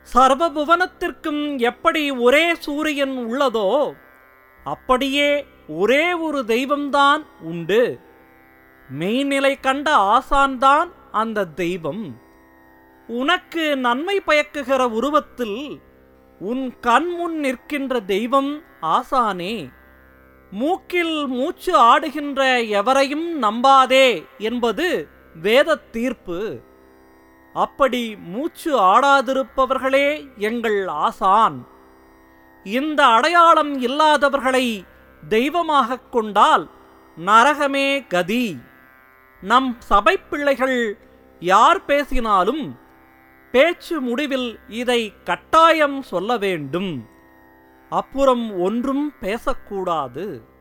சர்வபுவனத்திற்கும் எப்படி ஒரே சூரியன் உள்ளதோ அப்படியே ஒரே ஒரு தெய்வம்தான் உண்டு மெய்நிலை கண்ட ஆசான்தான் அந்த தெய்வம் உனக்கு நன்மை பயக்குகிற உருவத்தில் உன் கண் முன் நிற்கின்ற தெய்வம் ஆசானே மூக்கில் மூச்சு ஆடுகின்ற எவரையும் நம்பாதே என்பது வேதத் தீர்ப்பு அப்படி மூச்சு ஆடாதிருப்பவர்களே எங்கள் ஆசான் இந்த அடையாளம் இல்லாதவர்களை தெய்வமாகக் கொண்டால் நரகமே கதி நம் சபைப் பிள்ளைகள் யார் பேசினாலும் பேச்சு முடிவில் இதை கட்டாயம் சொல்ல வேண்டும் அப்புறம் ஒன்றும் பேசக்கூடாது